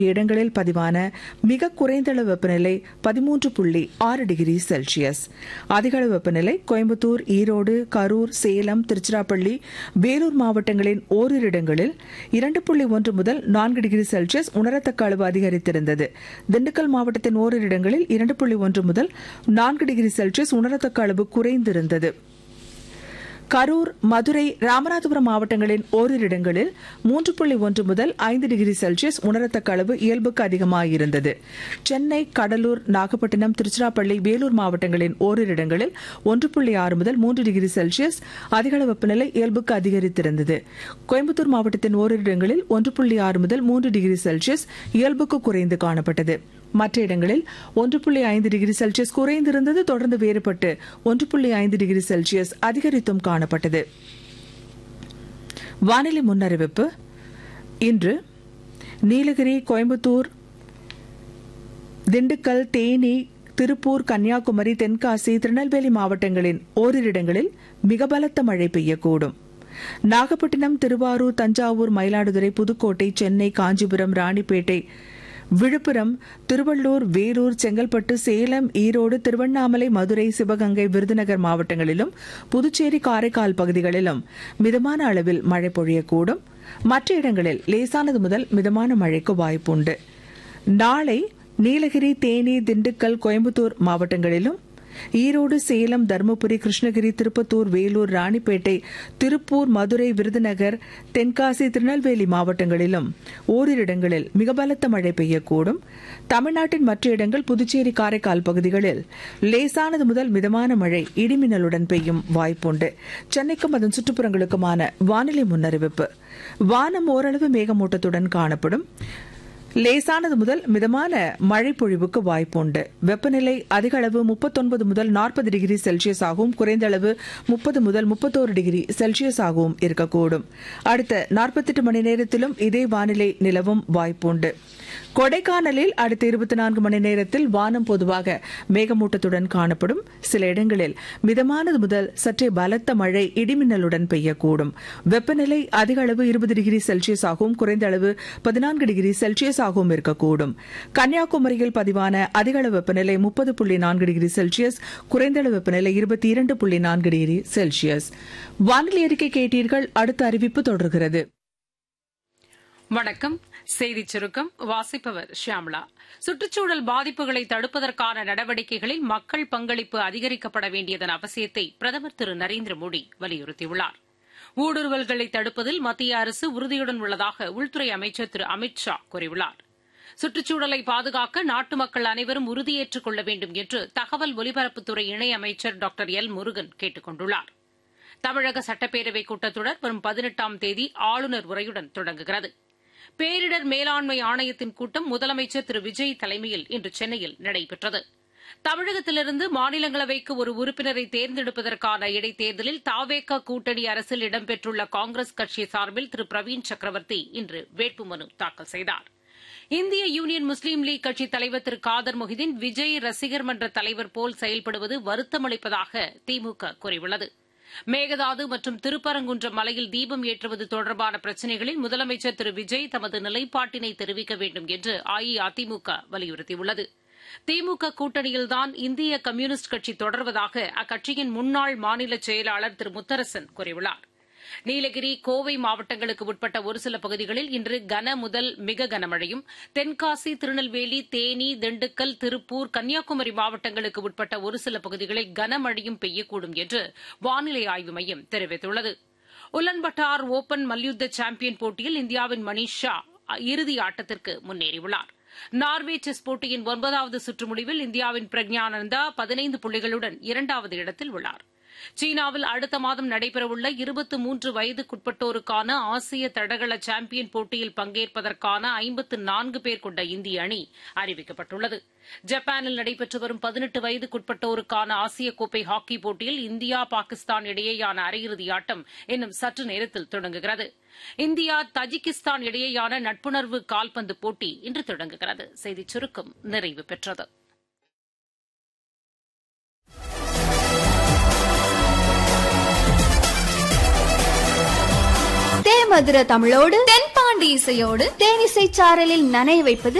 இடங்களில் பதிவான மிக குறைந்தளவு வெப்பநிலை பதிமூன்று புள்ளி ஆறு டிகிரி செல்சியஸ் அதிகளவு வெப்பநிலை கோயம்புத்தூர் ஈரோடு கரூர் சேலம் திருச்சிராப்பள்ளி வேலூர் மாவட்டங்களின் ஓரிரு இடங்களில் இரண்டு புள்ளி ஒன்று முதல் நான்கு டிகிரி செல்சியஸ் உணரத்தக்க அளவு அதிகரித்திருந்தது திண்டுக்கல் மாவட்டத்தின் ஓரிரு இடங்களில் இரண்டு புள்ளி ஒன்று முதல் நான்கு டிகிரி செல்சியஸ் உணரத்தக்க அளவு குறைந்திருந்தது கரூர் மதுரை ராமநாதபுரம் மாவட்டங்களின் ஓரிரு இடங்களில் மூன்று புள்ளி ஒன்று முதல் ஐந்து டிகிரி செல்சியஸ் உணரத்தக்க அளவு இயல்புக்கு அதிகமாயிருந்தது சென்னை கடலூர் நாகப்பட்டினம் திருச்சிராப்பள்ளி வேலூர் மாவட்டங்களின் ஓரிரு இடங்களில் ஒன்று புள்ளி ஆறு முதல் மூன்று டிகிரி செல்சியஸ் அதிகளவு வெப்பநிலை இயல்புக்கு அதிகரித்திருந்தது கோயம்புத்தூர் மாவட்டத்தின் ஓரிரு இடங்களில் ஒன்று புள்ளி ஆறு முதல் மூன்று டிகிரி செல்சியஸ் இயல்புக்கு குறைந்து காணப்பட்டது மற்ற இடங்களில் ஒன்று புள்ளி ஐந்து டிகிரி செல்சியஸ் குறைந்திருந்தது தொடர்ந்து வேறுபட்டு ஒன்று புள்ளி ஐந்து டிகிரி செல்சியஸ் அதிகரித்தும் காணப்பட்டது வானிலை முன்னறிவிப்பு இன்று நீலகிரி கோயம்புத்தூர் திண்டுக்கல் தேனி திருப்பூர் கன்னியாகுமரி தென்காசி திருநெல்வேலி மாவட்டங்களின் ஓரிரு இடங்களில் மிக பலத்த மழை பெய்யக்கூடும் நாகப்பட்டினம் திருவாரூர் தஞ்சாவூர் மயிலாடுதுறை புதுக்கோட்டை சென்னை காஞ்சிபுரம் ராணிப்பேட்டை விழுப்புரம் திருவள்ளூர் வேலூர் செங்கல்பட்டு சேலம் ஈரோடு திருவண்ணாமலை மதுரை சிவகங்கை விருதுநகர் மாவட்டங்களிலும் புதுச்சேரி காரைக்கால் பகுதிகளிலும் மிதமான அளவில் மழை பொழியக்கூடும் மற்ற இடங்களில் லேசானது முதல் மிதமான மழைக்கு வாய்ப்புண்டு நாளை நீலகிரி தேனி திண்டுக்கல் கோயம்புத்தூர் மாவட்டங்களிலும் ஈரோடு சேலம் தருமபுரி கிருஷ்ணகிரி திருப்பத்தூர் வேலூர் ராணிப்பேட்டை திருப்பூர் மதுரை விருதுநகர் தென்காசி திருநெல்வேலி மாவட்டங்களிலும் ஓரிரு இடங்களில் மிக பலத்த மழை பெய்யக்கூடும் தமிழ்நாட்டின் மற்ற இடங்கள் புதுச்சேரி காரைக்கால் பகுதிகளில் லேசானது முதல் மிதமான மழை இடிமின்னலுடன் பெய்யும் வாய்ப்புண்டு சென்னைக்கும் அதன் சுற்றுப்புறங்களுக்குமான வானிலை முன்னறிவிப்பு வானம் ஓரளவு மேகமூட்டத்துடன் காணப்படும் லேசானது முதல் மிதமான மழை பொழிவுக்கு வாய்ப்புண்டு வெப்பநிலை அதிக அளவு முப்பத்தொன்பது முதல் நாற்பது டிகிரி செல்சியஸ் ஆகவும் குறைந்த அளவு முப்பது முதல் முப்பத்தோரு டிகிரி செல்சியஸ் ஆகவும் இருக்கக்கூடும் அடுத்த நாற்பத்தெட்டு மணி நேரத்திலும் இதே வானிலை நிலவும் வாய்ப்புண்டு கொடைக்கானலில் அடுத்த இருபத்தி நான்கு மணி நேரத்தில் வானம் பொதுவாக மேகமூட்டத்துடன் காணப்படும் சில இடங்களில் மிதமானது முதல் சற்றே பலத்த மழை இடிமின்னலுடன் பெய்யக்கூடும் வெப்பநிலை அதிக அளவு இருபது டிகிரி செல்சியஸ் ஆகவும் குறைந்த அளவு பதினான்கு டிகிரி செல்சியஸ் ஆகவும் இருக்கக்கூடும் கன்னியாகுமரியில் பதிவான அதிக அளவு வெப்பநிலை முப்பது புள்ளி நான்கு டிகிரி செல்சியஸ் குறைந்த அளவு வெப்பநிலை இருபத்தி இரண்டு புள்ளி நான்கு டிகிரி செல்சியஸ் வானிலை அறிக்கை கேட்டீர்கள் அடுத்த அறிவிப்பு தொடர்கிறது வணக்கம் செய்திச் சுருக்கம் வாசிப்பவர் ஷியாம்லா சுற்றுச்சூழல் பாதிப்புகளை தடுப்பதற்கான நடவடிக்கைகளில் மக்கள் பங்களிப்பு அதிகரிக்கப்பட வேண்டியதன் அவசியத்தை பிரதமர் திரு நரேந்திர மோடி வலியுறுத்தியுள்ளார் ஊடுருவல்களை தடுப்பதில் மத்திய அரசு உறுதியுடன் உள்ளதாக உள்துறை அமைச்சர் திரு அமித் ஷா கூறியுள்ளார் சுற்றுச்சூழலை பாதுகாக்க நாட்டு மக்கள் அனைவரும் உறுதியேற்றுக் கொள்ள வேண்டும் என்று தகவல் ஒலிபரப்புத்துறை இணையமைச்சர் டாக்டர் எல் முருகன் கேட்டுக் கொண்டுள்ளார் தமிழக சட்டப்பேரவைக் கூட்டத்தொடர் வரும் பதினெட்டாம் தேதி ஆளுநர் உரையுடன் தொடங்குகிறது பேரிடர் மேலாண்மை ஆணையத்தின் கூட்டம் முதலமைச்சர் திரு விஜய் தலைமையில் இன்று சென்னையில் நடைபெற்றது தமிழகத்திலிருந்து மாநிலங்களவைக்கு ஒரு உறுப்பினரை தேர்ந்தெடுப்பதற்கான இடைத்தேர்தலில் தாவேக கூட்டணி அரசில் இடம்பெற்றுள்ள காங்கிரஸ் கட்சி சார்பில் திரு பிரவீன் சக்கரவர்த்தி இன்று வேட்புமனு தாக்கல் செய்தார் இந்திய யூனியன் முஸ்லீம் லீக் கட்சித் தலைவர் திரு காதர் மொஹிதீன் விஜய் ரசிகர் மன்ற தலைவர் போல் செயல்படுவது வருத்தமளிப்பதாக திமுக கூறியுள்ளது மேகதாது மற்றும் திருப்பரங்குன்றம் மலையில் தீபம் ஏற்றுவது தொடர்பான பிரச்சினைகளில் முதலமைச்சர் திரு விஜய் தமது நிலைப்பாட்டினை தெரிவிக்க வேண்டும் என்று அஇஅதிமுக வலியுறுத்தியுள்ளது திமுக கூட்டணியில்தான் இந்திய கம்யூனிஸ்ட் கட்சி தொடர்வதாக அக்கட்சியின் முன்னாள் மாநில செயலாளர் திரு முத்தரசன் கூறியுள்ளார் நீலகிரி கோவை மாவட்டங்களுக்கு உட்பட்ட ஒரு சில பகுதிகளில் இன்று கன முதல் மிக கனமழையும் தென்காசி திருநெல்வேலி தேனி திண்டுக்கல் திருப்பூர் கன்னியாகுமரி மாவட்டங்களுக்கு உட்பட்ட ஒரு சில பகுதிகளில் கனமழையும் பெய்யக்கூடும் என்று வானிலை ஆய்வு மையம் தெரிவித்துள்ளது உலன்பட்டார் ஓபன் மல்யுத்த சாம்பியன் போட்டியில் இந்தியாவின் மணிஷா இறுதி ஆட்டத்திற்கு முன்னேறியுள்ளார் நார்வே செஸ் போட்டியின் ஒன்பதாவது சுற்று முடிவில் இந்தியாவின் பிரக்ஞானந்தா பதினைந்து புள்ளிகளுடன் இரண்டாவது இடத்தில் உள்ளார் சீனாவில் அடுத்த மாதம் நடைபெறவுள்ள இருபத்தி மூன்று வயதுக்குட்பட்டோருக்கான ஆசிய தடகள சாம்பியன் போட்டியில் பங்கேற்பதற்கான ஐம்பத்து நான்கு பேர் கொண்ட இந்திய அணி அறிவிக்கப்பட்டுள்ளது ஜப்பானில் நடைபெற்று வரும் பதினெட்டு வயதுக்குட்பட்டோருக்கான ஆசிய கோப்பை ஹாக்கி போட்டியில் இந்தியா பாகிஸ்தான் இடையேயான அரையிறுதி ஆட்டம் இன்னும் சற்று நேரத்தில் தொடங்குகிறது இந்தியா தஜிகிஸ்தான் இடையேயான நட்புணர்வு கால்பந்து போட்டி இன்று தொடங்குகிறது செய்திச் சுருக்கம் நிறைவு பெற்றது தேமதுர தமிழோடு தென்பாண்டி இசையோடு தேனிசை சாரலில் நனைய வைப்பது